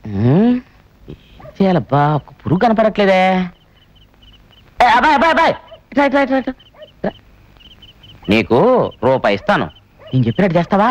ఉమ్, ఏం చేయాలబ్బా ఒక పురుగు కనపడట్లేదే ఏ, అబ్బాయి అబ్బాయి అబ్బాయి ఇట్రా, ఇట్రా, ఇట్రా, ఇట్రా. రా. నీకు రూపాయి ఇస్తాను నేను చెప్పినట్టు చేస్తావా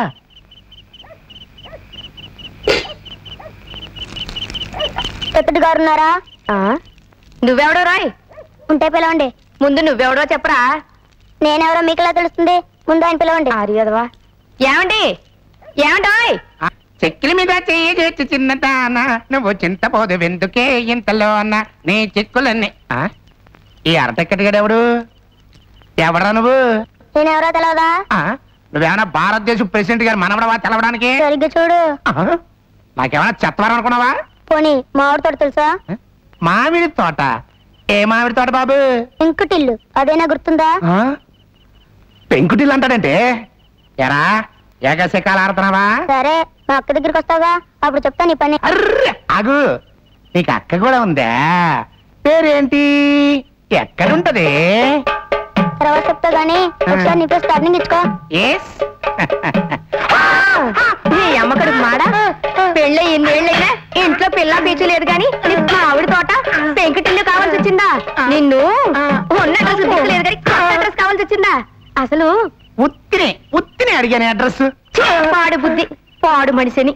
ఎప్పుడు గారు ఉన్నారా నువ్వెవడో రాయ్ ఉంటే పిలవండి ముందు నువ్వెవడో చెప్పరా నేనెవరో మీకులా తెలుస్తుంది ముందు ఆయన పిలవండి ఆర్యదవా ఏమండి ఏమండోయ్ చెక్కుల మీద చెయ్యి చేసి చిన్నదాన నువ్వు చింతపోదు వెందుకే ఇంతలోన నీ చిక్కులన్నీ ఆ? ఈ అరటెక్కడిగాడెవడు ఎవడా నువ్వు నేనెవరో తెలవదా ఆ? నువ్వేమైనా భారతదేశం ప్రెసిడెంట్ గారు మనవడవా తెలవడానికి సరిగ్గా చూడు ఆ? నాకేమైనా చెత్తవారు అనుకున్నావా పోనీ మామిడి తోట తెలుసా మామిడి తోట ఏ మామిడి తోట బాబు ఇంకుటిల్లు అదేనా గుర్తుందా ఆ? పెంకుటిల్లు అంటాడంటే ఎరా ఏకశకాలు ఆడుతున్నావా సరే మా అక్క దగ్గరికి వస్తావా అప్పుడు చెప్తా నీ పని అర్రె ఆగు నీకు అక్క కూడా ఉందా పేరేంటి ఎక్కడుంటది తర్వాత చెప్తా గానీ ఒకసారి నీ పేరు స్టార్టింగ్ ఇచ్చుకో ఎస్ నీ అమ్మకడుకు మాడా పెళ్ళి ఎన్నేళ్ళైనా ఇంట్లో పిల్ల బీచు లేదు గాని నీకు మామిడి తోట పెంకుటిల్లు కావాల్సి వచ్చిందా నిన్ను ఉన్న డ్రెస్ లేదు కానీ కొత్త డ్రెస్ కావాల్సి వచ్చిందా అసలు ఉత్తిని ఉత్తిని అడిగాను అడ్రస్ ఛీ, పాడు బుద్ధి పాడు మనిషిని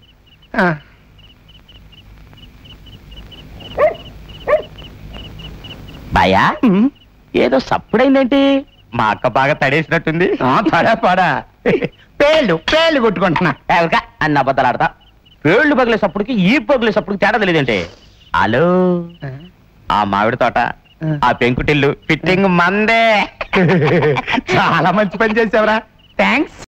బాయా ఏదో సప్పుడైందేంటి మా అక్క బాగా తడేసినట్టుంది పడా పడా పేళ్ళు పేళ్ళు కొట్టుకుంటున్నా ఏవక అన్న అబద్ధాలు ఆడతా పేళ్ళు పగిలేసప్పుడుకి ఈ పగిలేసప్పుడుకి తేడా తెలియదేంటి హలో ఆ మామిడి తోట ఆ పెంకుటిల్లు ఫిట్టింగ్ మందే చాలా మంచి పని చేసావురా థ్యాంక్స్